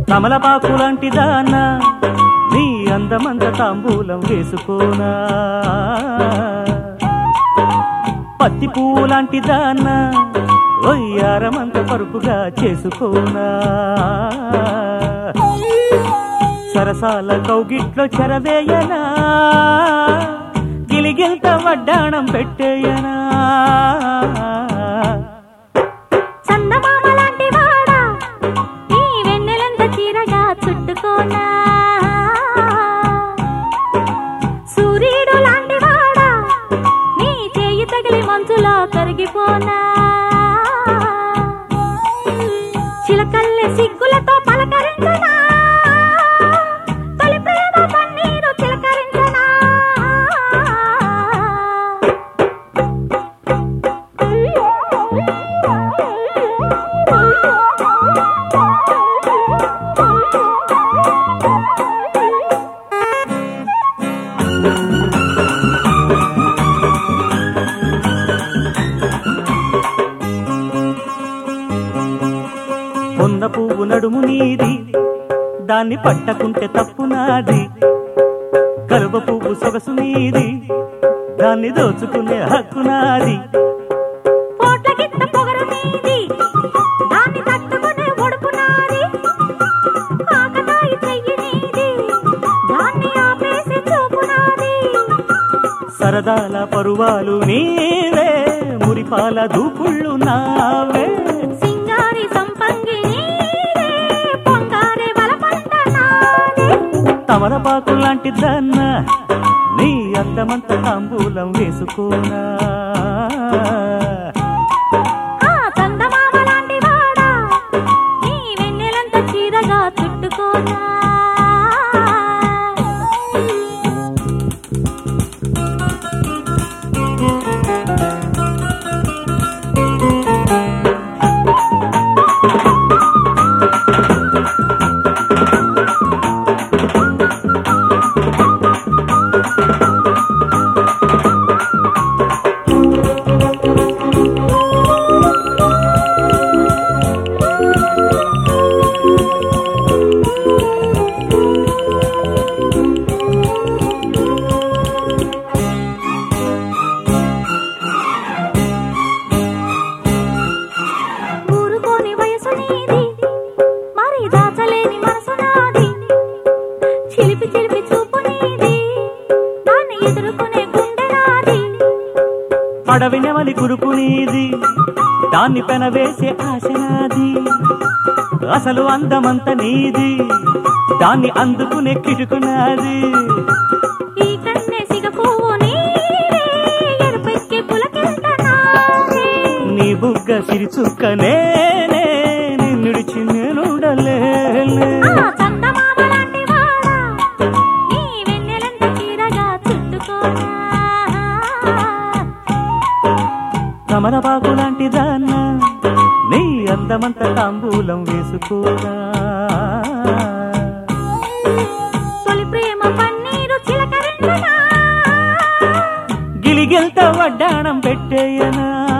తమలపాకు లాంటి దాన్న నీ అందమంత తాంబూలం వేసుకోనా పత్తి పువ్వు లాంటి దాన్న ఒయ్యారమంత పరుపుగా చేసుకోనా సరసాల కౌగిట్లో చెరవేయనా గిలిగిల్త వడ్డాణం పెట్టేయనా చందమామ లాంటి వాడా నీ వెన్నెలంత చీరగా చుట్టుకోనా సూర్యుడు లాంటి వాడా నీ చేయి తగిలి మంచులో కరిగిపోనా చిలకల్లె సిగ్గులతో పలకరించనా తొలి ప్రేమ పన్నీరు చిలకరించనా కొన్న పువ్వు నడుము నీది దాన్ని పట్టకుంటే తప్పు నాది కలువ పువ్వు సొగసు నీది దాన్ని దోచుకునే హక్కు నాది కోట్ల గిట్ట పొగరు నీది దాన్ని తట్టుకునే ఒడుపు నాది ఆకతాయి చెయ్యి నీది దాన్ని ఆపేసి చూపు నాది సరదాల పరువాలు నీవే మురిపాల దూకుళ్ళు నావే సింగారి సంపంగి నీదే పొంగారే బలపంట నాదే తమలపాకు లాంటి దన్న నీ అందమంత తాంబూలం వేసుకోనా ఆ చందమామ లాంటి వాడా నీ వెన్నెలంత చీరగా చుట్టుకోనా ఊరుకోని వయసు నీది మరి దాచలేని మనసు నాది చిలిపి చిలిపి చూపు నీది దాన్ని ఎదుర్కొనే గుండె నాది అడవి నెమలి కురుపు నీది దాన్ని పెనవేసే ఆశ నాది అసలు అందమంత నీది దాన్ని అందుకునే కిటుకునాది ఈ కన్నే సిగ పువ్వు నీదే ఎరుపెక్కి పులకింత నాదే నీ బుగ్గ సిరిచుక్క నేనే నిన్నుడిచి నేనుడలేనే ఆ చందమామ లాంటి వాడా నీ వెన్నెలంత చీరగా చుట్టుకోనా కమలపాకు లాంటి దాన్న నీ అందమంత తాంబూలం వేసుకోనా తొలి ప్రేమ పన్నీరు చిలకరించనా గిలిగెల్త వడ్డాణం పెట్టేయనా